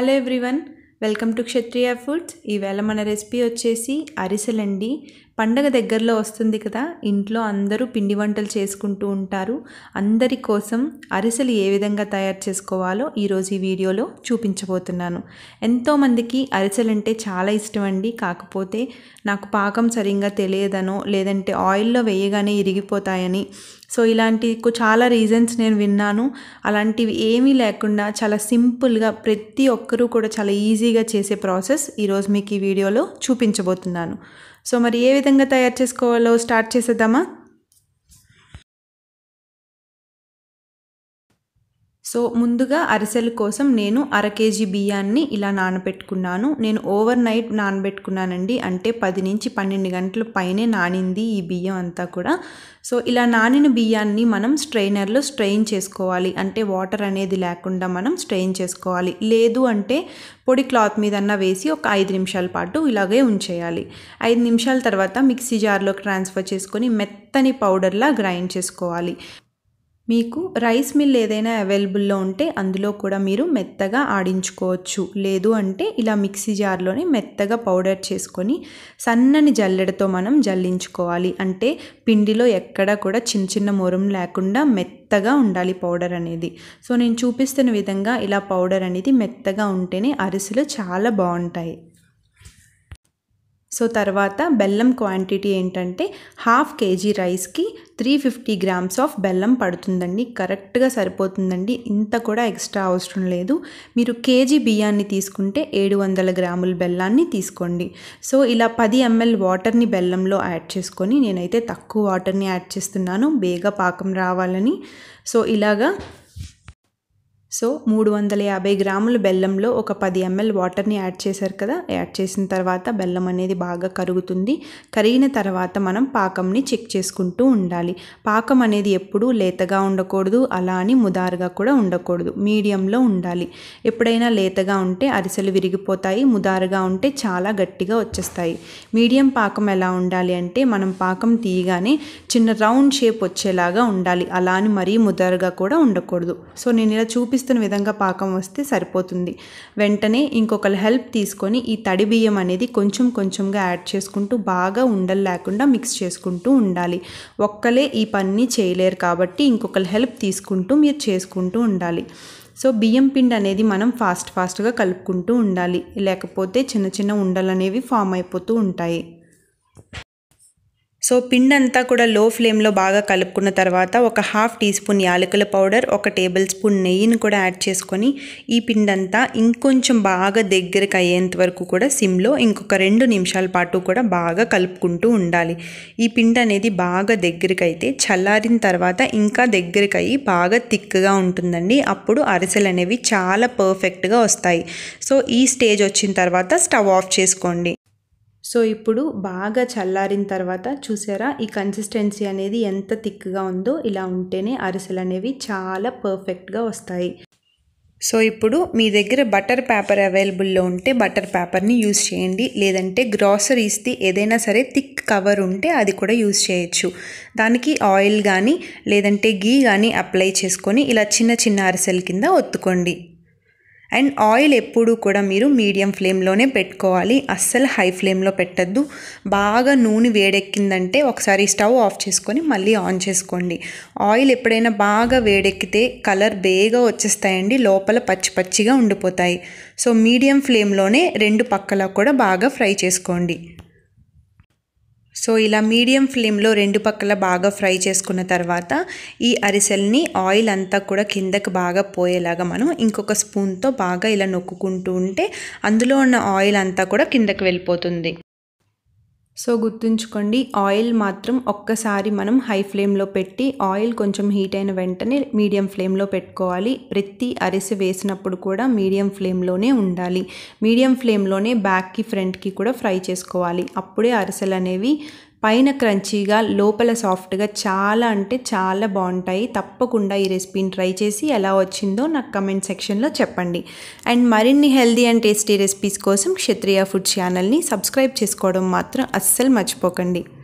hello everyone welcome to Kshatriya foods ఈవేళ మన recipe వచ్చేసి అరిసెలండి పండగ దగ్గరలో వస్తుంది కదా ఇంట్లో అందరూ పిండి వంటలు చేసుకుంటూ ఉంటారు అందరి కోసం అరిసెలు ఏ విధంగా తయారు చేసుకోవాలో ఈరోజు ఈ వీడియోలో చూపించబోతున్నాను ఎంతోమందికి అరిసెలంటే చాలా ఇష్టం అండి కాకపోతే నాకు పాకం సరిగ్గా తెలియదనో లేదంటే ఆయిల్లో వేయగానే ఇరిగిపోతాయని సో ఇలాంటి కు- చాలా రీజన్స్ నేను విన్నాను అలాంటివి ఏమీ లేకుండా చాలా సింపుల్గా ప్రతి ఒక్కరూ కూడా చాలా ఈజీగా చేసే ప్రాసెస్ ఈరోజు మీకు ఈ వీడియోలో చూపించబోతున్నాను సో మరి ఏ విధంగా తయారు చేసుకోవాలో స్టార్ట్ చేసేద్దామా సో ముందుగా అరిసెల కోసం నేను అర కేజీ బియ్యాన్ని ఇలా నానబెట్టుకున్నాను నేను ఓవర్ నైట్ నానబెట్టుకున్నానండి అంటే పది నుంచి పన్నెండు గంటల పైనే నానింది ఈ బియ్యం అంతా కూడా సో ఇలా నానిన బియ్యాన్ని మనం స్ట్రైనర్లో స్ట్రెయిన్ చేసుకోవాలి అంటే వాటర్ అనేది లేకుండా మనం స్ట్రెయిన్ చేసుకోవాలి లేదు అంటే పొడి క్లాత్ మీదన్నా వేసి ఒక ఐదు నిమిషాల పాటు ఇలాగే ఉంచేయాలి ఐదు నిమిషాల తర్వాత మిక్సీ జార్లోకి ట్రాన్స్ఫర్ చేసుకొని మెత్తని పౌడర్లా గ్రైండ్ చేసుకోవాలి మీకు రైస్ మిల్ ఏదైనా అవైలబుల్లో ఉంటే అందులో కూడా మీరు మెత్తగా ఆడించుకోవచ్చు లేదు అంటే ఇలా మిక్సీ జార్లోనే మెత్తగా పౌడర్ చేసుకొని సన్నని జల్లెడతో మనం జల్లించుకోవాలి అంటే పిండిలో ఎక్కడ కూడా చిన్న చిన్న మొరం లేకుండా మెత్తగా ఉండాలి పౌడర్ అనేది సో నేను చూపిస్తున్న విధంగా ఇలా పౌడర్ అనేది మెత్తగా ఉంటేనే అరిసెలు చాలా బాగుంటాయి సో తర్వాత బెల్లం క్వాంటిటీ ఏంటంటే హాఫ్ కేజీ రైస్కి త్రీ ఫిఫ్టీ గ్రామ్స్ ఆఫ్ బెల్లం పడుతుందండి కరెక్ట్గా సరిపోతుందండి ఇంత కూడా ఎక్స్ట్రా అవసరం లేదు మీరు కేజీ బియ్యాన్ని తీసుకుంటే ఏడు వందల గ్రాముల బెల్లాన్ని తీసుకోండి సో ఇలా పది ఎంఎల్ వాటర్ని బెల్లంలో యాడ్ చేసుకొని నేనైతే తక్కువ వాటర్ని యాడ్ చేస్తున్నాను బేగా పాకం రావాలని సో ఇలాగా సో మూడు వందల యాభై గ్రాముల బెల్లంలో ఒక పది ఎంఎల్ వాటర్ని యాడ్ చేశారు కదా యాడ్ చేసిన తర్వాత బెల్లం అనేది బాగా కరుగుతుంది కరిగిన తర్వాత మనం పాకంని చెక్ చేసుకుంటూ ఉండాలి పాకం అనేది ఎప్పుడూ లేతగా ఉండకూడదు అలా అని ముదారుగా కూడా ఉండకూడదు మీడియంలో ఉండాలి ఎప్పుడైనా లేతగా ఉంటే అరిసెలు విరిగిపోతాయి ముదారుగా ఉంటే చాలా గట్టిగా వచ్చేస్తాయి మీడియం పాకం ఎలా ఉండాలి అంటే మనం పాకం తీయగానే చిన్న రౌండ్ షేప్ వచ్చేలాగా ఉండాలి అలా అని మరీ ముదారుగా కూడా ఉండకూడదు సో నేను ఇలా చూపిస్తున్న విధంగా పాకం వస్తే సరిపోతుంది వెంటనే ఇంకొకరి హెల్ప్ తీసుకొని ఈ తడి బియ్యం అనేది కొంచెం కొంచెంగా యాడ్ చేసుకుంటూ బాగా ఉండలు లేకుండా మిక్స్ చేసుకుంటూ ఉండాలి ఒక్కలే ఈ పని చేయలేరు కాబట్టి ఇంకొకరి హెల్ప్ తీసుకుంటూ మీరు చేసుకుంటూ ఉండాలి సో బియ్యం పిండి అనేది మనం ఫాస్ట్ ఫాస్ట్గా కలుపుకుంటూ ఉండాలి లేకపోతే చిన్న చిన్న ఉండలు అనేవి ఫామ్ అయిపోతూ ఉంటాయి సో పిండి అంతా కూడా లో ఫ్లేమ్లో బాగా కలుపుకున్న తర్వాత ఒక హాఫ్ టీ స్పూన్ యాలకుల పౌడర్ ఒక టేబుల్ స్పూన్ నెయ్యిని కూడా యాడ్ చేసుకొని ఈ పిండి అంతా ఇంకొంచెం బాగా దగ్గరికి అయ్యేంత వరకు కూడా సిమ్లో ఇంకొక రెండు నిమిషాల పాటు కూడా బాగా కలుపుకుంటూ ఉండాలి ఈ పిండి అనేది బాగా దగ్గరికి అయితే చల్లారిన తర్వాత ఇంకా దగ్గరికి అయ్యి బాగా థిక్గా ఉంటుందండి అప్పుడు అరిసెలు అనేవి చాలా పర్ఫెక్ట్గా వస్తాయి సో ఈ స్టేజ్ వచ్చిన తర్వాత స్టవ్ ఆఫ్ చేసుకోండి సో ఇప్పుడు బాగా చల్లారిన తర్వాత చూసారా ఈ కన్సిస్టెన్సీ అనేది ఎంత థిక్గా ఉందో ఇలా ఉంటేనే అరిసెలు అనేవి చాలా పర్ఫెక్ట్గా వస్తాయి సో ఇప్పుడు మీ దగ్గర బటర్ పేపర్ అవైలబుల్లో ఉంటే బటర్ పేపర్ని యూస్ చేయండి లేదంటే గ్రాసరీస్ది ఏదైనా సరే థిక్ కవర్ ఉంటే అది కూడా యూస్ చేయొచ్చు దానికి ఆయిల్ కానీ లేదంటే గీ కానీ అప్లై చేసుకొని ఇలా చిన్న చిన్న అరిసెల కింద ఒత్తుకోండి అండ్ ఆయిల్ ఎప్పుడూ కూడా మీరు మీడియం ఫ్లేమ్లోనే పెట్టుకోవాలి అస్సలు హై ఫ్లేమ్లో పెట్టద్దు బాగా నూనె వేడెక్కిందంటే ఒకసారి స్టవ్ ఆఫ్ చేసుకొని మళ్ళీ ఆన్ చేసుకోండి ఆయిల్ ఎప్పుడైనా బాగా వేడెక్కితే కలర్ బేగా వచ్చేస్తాయండి లోపల పచ్చి పచ్చిగా ఉండిపోతాయి సో మీడియం ఫ్లేమ్లోనే రెండు పక్కల కూడా బాగా ఫ్రై చేసుకోండి సో ఇలా మీడియం ఫ్లేమ్లో రెండు పక్కల బాగా ఫ్రై చేసుకున్న తర్వాత ఈ అరిసెల్ని ఆయిల్ అంతా కూడా కిందకి బాగా పోయేలాగా మనం ఇంకొక స్పూన్తో బాగా ఇలా నొక్కుకుంటూ ఉంటే అందులో ఉన్న ఆయిల్ అంతా కూడా కిందకి వెళ్ళిపోతుంది సో గుర్తుంచుకోండి ఆయిల్ మాత్రం ఒక్కసారి మనం హై ఫ్లేమ్లో పెట్టి ఆయిల్ కొంచెం హీట్ అయిన వెంటనే మీడియం ఫ్లేమ్లో పెట్టుకోవాలి ప్రతి అరిసె వేసినప్పుడు కూడా మీడియం ఫ్లేమ్లోనే ఉండాలి మీడియం ఫ్లేమ్లోనే బ్యాక్కి ఫ్రంట్కి కూడా ఫ్రై చేసుకోవాలి అప్పుడే అరిసెలు అనేవి పైన క్రంచీగా లోపల సాఫ్ట్గా చాలా అంటే చాలా బాగుంటాయి తప్పకుండా ఈ రెసిపీని ట్రై చేసి ఎలా వచ్చిందో నాకు కమెంట్ సెక్షన్లో చెప్పండి అండ్ మరిన్ని హెల్దీ అండ్ టేస్టీ రెసిపీస్ కోసం క్షత్రియ ఫుడ్ ఛానల్ని సబ్స్క్రైబ్ చేసుకోవడం మాత్రం అస్సలు మర్చిపోకండి